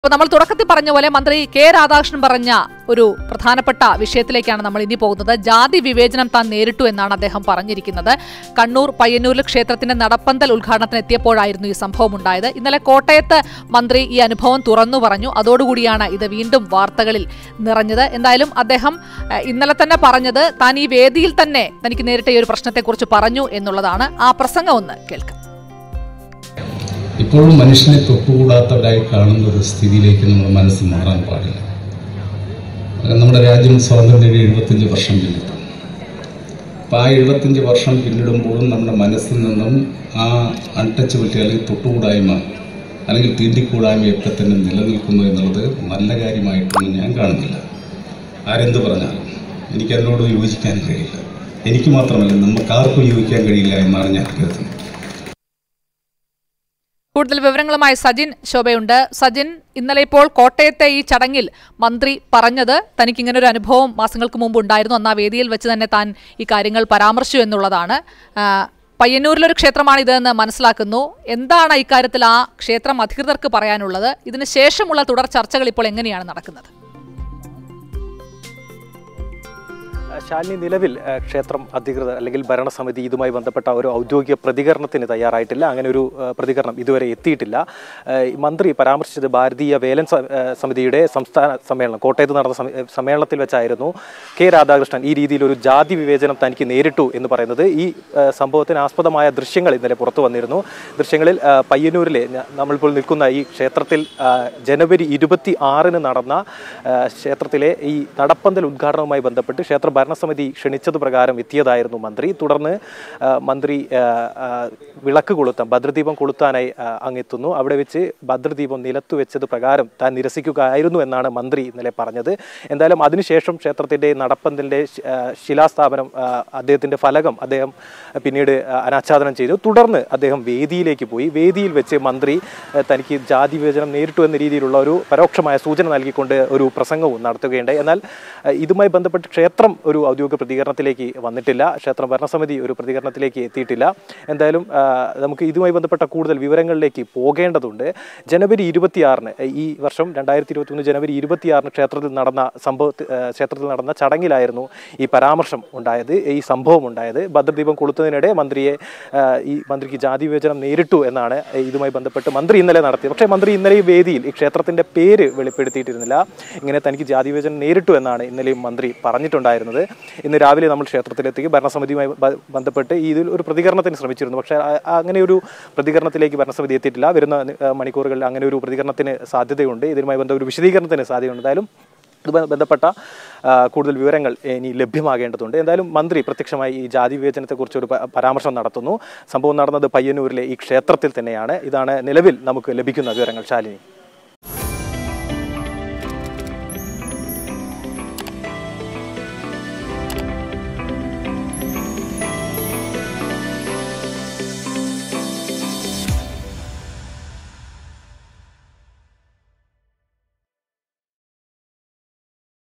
അപ്പോൾ നമ്മൾ തുടക്കത്തിൽ പറഞ്ഞ പോലെ മന്ത്രി കെ രാധാകൃഷ്ണൻ പറഞ്ഞ ഒരു പ്രധാനപ്പെട്ട വിഷയത്തിലേക്കാണ് നമ്മൾ ഇനി പോകുന്നത് ജാതി വിവേചനം താൻ നേരിട്ടു എന്നാണ് അദ്ദേഹം പറഞ്ഞിരിക്കുന്നത് കണ്ണൂർ പയ്യന്നൂരിൽ ക്ഷേത്രത്തിന്റെ നടപ്പന്തൽ ഉദ്ഘാടനത്തിന് എത്തിയപ്പോഴായിരുന്നു ഈ സംഭവം ഉണ്ടായത് ഇന്നലെ കോട്ടയത്ത് മന്ത്രി ഈ അനുഭവം തുറന്നു പറഞ്ഞു അതോടുകൂടിയാണ് ഇത് വീണ്ടും വാർത്തകളിൽ നിറഞ്ഞത് എന്തായാലും അദ്ദേഹം ഏഹ്, ഇന്നലെ തന്നെ പറഞ്ഞത് താൻ ഈ വേദിയിൽ തന്നെ തനിക്ക് നേരിട്ട ഈ ഒരു പ്രശ്നത്തെക്കുറിച്ച് പറഞ്ഞു എന്നുള്ളതാണ് ആ പ്രസംഗം ഒന്ന് കേൾക്കാം ഇപ്പോഴും മനുഷ്യനെ തൊട്ടുകൂടാത്തവരായി കാണുന്ന ഒരു സ്ഥിതിയിലേക്ക് നമ്മുടെ മനസ്സ് മാറാൻ പാടില്ല അത് നമ്മുടെ രാജ്യം സ്വാതന്ത്ര്യം നേടി എഴുപത്തഞ്ച് വർഷം പിന്നിട്ടു അപ്പോൾ ആ എഴുപത്തഞ്ച് വർഷം പിന്നിടുമ്പോഴും നമ്മുടെ മനസ്സിൽ നിന്നും ആ അൺടച്ചബിലിറ്റി അല്ലെങ്കിൽ തൊട്ടുകൂടായ്മ അല്ലെങ്കിൽ തീണ്ടിക്കൂടായ്മയൊക്കെ തന്നെ നിലനിൽക്കുന്നു എന്നുള്ളത് നല്ല കാര്യമായിട്ടൊന്നും ഞാൻ കാണുന്നില്ല ആരെന്ത് പറഞ്ഞാലും എനിക്കതിനോട് യോജിക്കാൻ കഴിയില്ല എനിക്ക് മാത്രമല്ല നമുക്കാർക്കും യോജിക്കാൻ കഴിയില്ല എന്നാണ് ഞാൻ കരുതുന്നത് കൂടുതൽ വിവരങ്ങളുമായി സജിൻ ശോഭയുണ്ട് സജിൻ ഇന്നലെ ഇപ്പോൾ കോട്ടയത്തെ ഈ ചടങ്ങിൽ മന്ത്രി പറഞ്ഞത് തനിക്ക് ഇങ്ങനെ ഒരു അനുഭവം മാസങ്ങൾക്ക് മുമ്പ് ഉണ്ടായിരുന്നു അന്ന് ആ വേദിയിൽ വെച്ച് തന്നെ താൻ ഈ കാര്യങ്ങൾ പരാമർശിച്ചു എന്നുള്ളതാണ് ആ, പയ്യന്നൂരിലൊരു ക്ഷേത്രമാണ് ഇതെന്ന് മനസ്സിലാക്കുന്നു എന്താണ് ഇക്കാര്യത്തിൽ ആ ക്ഷേത്രം അധികൃതർക്ക് പറയാനുള്ളത് ഇതിന് ശേഷമുള്ള തുടർ ചർച്ചകൾ ഇപ്പോൾ എങ്ങനെയാണ് നടക്കുന്നത് ശാലിനി നിലവിൽ ഏഹ്, ക്ഷേത്രം അധികൃതർ അല്ലെങ്കിൽ ഭരണസമിതി ഇതുമായി ബന്ധപ്പെട്ട ഒരു ഔദ്യോഗിക പ്രതികരണത്തിന് തയ്യാറായിട്ടില്ല അങ്ങനെ ഒരു ഏഹ്, പ്രതികരണം ഇതുവരെ എത്തിയിട്ടില്ല ഏഹ്, ഈ മന്ത്രി പരാമർശിച്ചത് ഭാരതീയ വേലൻ സ- ഏഹ്, സമിതിയുടെ സംസ്ഥാന സമ്മേളനം കോട്ടയത്ത് നടന്ന സമ- ഏഹ്, സമ്മേളനത്തിൽ വെച്ചായിരുന്നു കെ രാധാകൃഷ്ണൻ ഈ രീതിയിൽ ഒരു ജാതി വിവേചനം തനിക്ക് നേരിട്ടു എന്ന് പറയുന്നത് ഈ ഏഹ്, സംഭവത്തിന് ആസ്പദമായ ദൃശ്യങ്ങൾ ഇന്നലെ പുറത്തു വന്നിരുന്നു ദൃശ്യങ്ങളിൽ ഏഹ്, പയ്യന്നൂരിലെ ഞ- നമ്മളിപ്പോൾ നിൽക്കുന്ന ഈ ക്ഷേത്രത്തിൽ ഏഹ്, ജനുവരി ഇരുപത്തി ആറിന് നടന്ന ഏഹ്, ക്ഷേത്രത്തിലെ ഈ നടപ്പന്തൽ ഉദ്ഘാടനവുമായി ബന്ധപ്പെട്ട് ക്ഷേത്ര ഭരണസമിതി ക്ഷണിച്ചത് പ്രകാരം എത്തിയതായിരുന്നു മന്ത്രി തുടർന്ന് ആ, മന്ത്രി ആ, ആ, വിളക്ക് കൊളുത്താൻ ഭദ്രദീപം കൊളുത്താനായി ആ, അങ്ങെത്തുന്നു അവിടെ വെച്ച് ഭദ്രദീപം നിലത്തു വെച്ചത് പ്രകാരം താൻ നിരസിക്കുകയായിരുന്നു എന്നാണ് മന്ത്രി ഇന്നലെ പറഞ്ഞത് എന്തായാലും അതിനുശേഷം ക്ഷേത്രത്തിൻ്റെ നടപ്പന്തലിൻ്റെ ശ- ആ, ശിലാസ്ഥാപനം ആ, അദ്ദേഹത്തിൻ്റെ ഫലകം അദ്ദേഹം പിന്നീട് ആ, അനാച്ഛാദനം ചെയ്തു തുടർന്ന് അദ്ദേഹം വേദിയിലേക്ക് പോയി വേദിയിൽ വെച്ച് മന്ത്രി ആ, തനിക്ക് ജാതി വിവേചനം നേരിട്ടു എന്ന രീതിയിലുള്ള ഒരു പരോക്ഷമായ സൂചന നൽകിക്കൊണ്ട് ഒരു പ്രസംഗവും നടത്തുകയുണ്ടായി എന്നാൽ ആ, ഇതുമായി ബന്ധപ്പെട്ട് ക്ഷേത്രം ഒരു ഔദ്യോഗിക പ്രതികരണത്തിലേക്ക് വന്നിട്ടില്ല ക്ഷേത്രം ഭരണസമിതി ഒരു പ്രതികരണത്തിലേക്ക് എത്തിയിട്ടില്ല എന്തായാലും ആ, നമുക്ക് ഇതുമായി ബന്ധപ്പെട്ട കൂടുതൽ വിവരങ്ങളിലേക്ക് പോകേണ്ടതുണ്ട് ജനുവരി ഇരുപത്തിയാറിന് ഈ വർഷം രണ്ടായിരത്തി ഇരുപത്തി ഒന്ന് ജനുവരി ഇരുപത്തിയാറിന് ക്ഷേത്രത്തിൽ നടന്ന സംഭവത്തിൽ ക്ഷേത്രത്തിൽ നടന്ന ചടങ്ങിലായിരുന്നു ഈ പരാമർശം ഉണ്ടായത് ഈ സംഭവം ഉണ്ടായത് ഭദ്രദീപം കൊളുത്തുന്നതിനിടെ മന്ത്രിയെ ആ, ഈ മന്ത്രിക്ക് ജാതി വിവേചനം നേരിട്ടു എന്നാണ് ഇതുമായി ബന്ധപ്പെട്ട് മന്ത്രി ഇന്നലെ നടത്തിയത് പക്ഷേ മന്ത്രി ഇന്നലെ ഈ വേദിയിൽ ഈ ക്ഷേത്രത്തിന്റെ പേര് വെളിപ്പെടുത്തിയിട്ടിരുന്നില്ല ഇങ്ങനെ തനിക്ക് ജാതി വിവേചനം നേരിട്ടു എന്നാണ് ഇന്നലെയും മന്ത്രി പറഞ്ഞിട്ടുണ്ടായിരുന്നത് ഇന്ന് രാവിലെ നമ്മൾ ക്ഷേത്രത്തിലെത്തി ഭരണസമിതിയുമായി ബ- ബന്ധപ്പെട്ട് ഈ ഇതിൽ ഒരു പ്രതികരണത്തിന് ശ്രമിച്ചിരുന്നു പക്ഷേ ആ- ആ അങ്ങനെ ഒരു പ്രതികരണത്തിലേക്ക് ഭരണസമിതി എത്തിയിട്ടില്ല വരുന്ന ആ, മണിക്കൂറുകളിൽ അങ്ങനെ ഒരു പ്രതികരണത്തിന് സാധ്യതയുണ്ട് ഇതിനുമായി ബന്ധ ഒരു വിശദീകരണത്തിന് സാധ്യതയുണ്ട് എന്തായാലും ഇതുമായി ബന്ധപ്പെട്ട ആ, കൂടുതൽ വിവരങ്ങൾ ഇനി ലഭ്യമാകേണ്ടതുണ്ട് എന്തായാലും മന്ത്രി പ്രത്യക്ഷമായി ഈ ജാതി വിവേചനത്തെക്കുറിച്ച് ഒരു പ- പരാമർശം നടത്തുന്നു സംഭവം നടന്നത് പയ്യന്നൂരിലെ ഈ ക്ഷേത്രത്തിൽ തന്നെയാണ് ഇതാണ് നിലവിൽ നമുക്ക് ലഭിക്കുന്ന വിവരങ്ങൾ ശാലിനി